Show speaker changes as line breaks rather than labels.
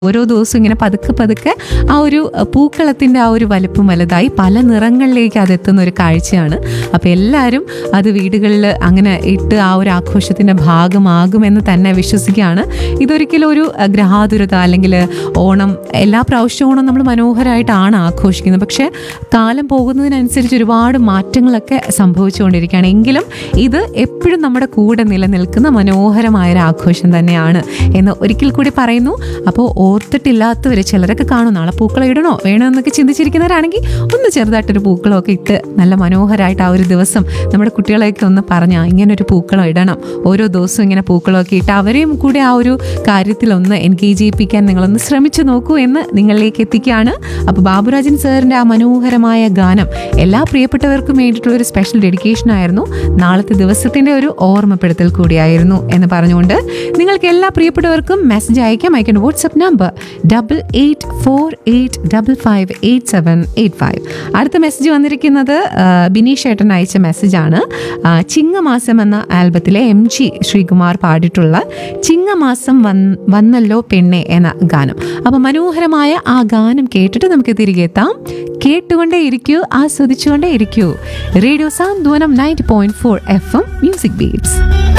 ഓരോ ദിവസവും ഇങ്ങനെ പതുക്കെ പതുക്കെ ആ ഒരു അഹ്, പൂക്കളത്തിൻ്റെ ആ ഒരു വലുപ്പം വലുതായി പല നിറങ്ങളിലേക്ക് അത് എത്തുന്ന ഒരു കാഴ്ചയാണ് അപ്പോൾ എല്ലാവരും അത് വീടുകളിൽ അങ്ങനെ ഇട്ട് ആ ഒരു ആഘോഷത്തിൻ്റെ ഭാഗമാകുമെന്ന് തന്നെ വിശ്വസിക്കുകയാണ് ഇതൊരിക്കലും ഒരു അഹ്, ഗ്രഹാതുരത അല്ലെങ്കിൽ ഓണം എല്ലാ പ്രാവശ്യവും ഓണം നമ്മൾ മനോഹരമായിട്ടാണ് ആഘോഷിക്കുന്നത് പക്ഷേ കാലം പോകുന്നതിനനുസരിച്ച് ഒരുപാട് മാറ്റങ്ങളൊക്കെ സംഭവിച്ചുകൊണ്ടിരിക്കുകയാണ് എങ്കിലും ഇത് എപ്പോഴും നമ്മുടെ കൂടെ നിലനിൽക്കുന്ന മനോഹരമായൊരു ആഘോഷം തന്നെയാണ് എന്ന് ഒരിക്കൽ കൂടി പറയുന്നു അപ്പോൾ ഓർത്തിട്ടില്ലാത്തവർ ചിലരൊക്കെ കാണും നാളെ പൂക്കളം ഇടണോ വേണോ എന്നൊക്കെ ചിന്തിച്ചിരിക്കുന്നവരാണെങ്കിൽ ഒന്ന് ചെറുതായിട്ടൊരു പൂക്കളമൊക്കെ ഇട്ട് നല്ല മനോഹരമായിട്ട് ആ ഒരു ദിവസം നമ്മുടെ കുട്ടികളെയൊക്കെ ഒന്ന് പറഞ്ഞാൽ ഇങ്ങനെ ഒരു പൂക്കളം ഇടണം ഓരോ ദിവസവും ഇങ്ങനെ പൂക്കളമൊക്കെ ഇട്ട് അവരെയും കൂടി ആ ഒരു കാര്യത്തിലൊന്ന് എൻഗേജ് ചെയ്യിപ്പിക്കാൻ നിങ്ങളൊന്ന് ശ്രമിച്ചു നോക്കൂ എന്ന് നിങ്ങളിലേക്ക് എത്തിക്കുകയാണ് അപ്പോൾ ബാബുരാജൻ സാറിൻ്റെ ആ മനോഹരമായ ഗാനം എല്ലാ പ്രിയപ്പെട്ടവർക്കും വേണ്ടിയിട്ടുള്ള ഒരു സ്പെഷ്യൽ ഡെഡിക്കേഷൻ ആയിരുന്നു നാളത്തെ ദിവസത്തിൻ്റെ ഒരു ഓർമ്മപ്പെടുത്തൽ കൂടിയായിരുന്നു എന്ന് പറഞ്ഞുകൊണ്ട് നിങ്ങൾക്ക് എല്ലാ പ്രിയപ്പെട്ടവർക്കും മെസ്സേജ് അയക്കാം അയക്കേണ്ട WhatsApp number double eight four eight double five eight seven eight five അടുത്ത മെസ്സേജ് വന്നിരിക്കുന്നത് ആ, ബിനീഷ് ഏട്ടൻ അയച്ച മെസ്സേജാണ് ആ, ചിങ്ങമാസം എന്ന ആൽബത്തിലെ എം ജി ശ്രീകുമാർ പാടിയിട്ടുള്ള ചിങ്ങമാസം വന്ന് വന്നല്ലോ പെണ്ണെ എന്ന ഗാനം അപ്പം മനോഹരമായ ആ ഗാനം കേട്ടിട്ട് നമുക്ക് തിരികെ എത്താം കേട്ടുകൊണ്ടേ ഇരിക്കൂ ആസ്വദിച്ചുകൊണ്ടേ ഇരിക്കൂ radio Santhwanam ninety point four F M music beats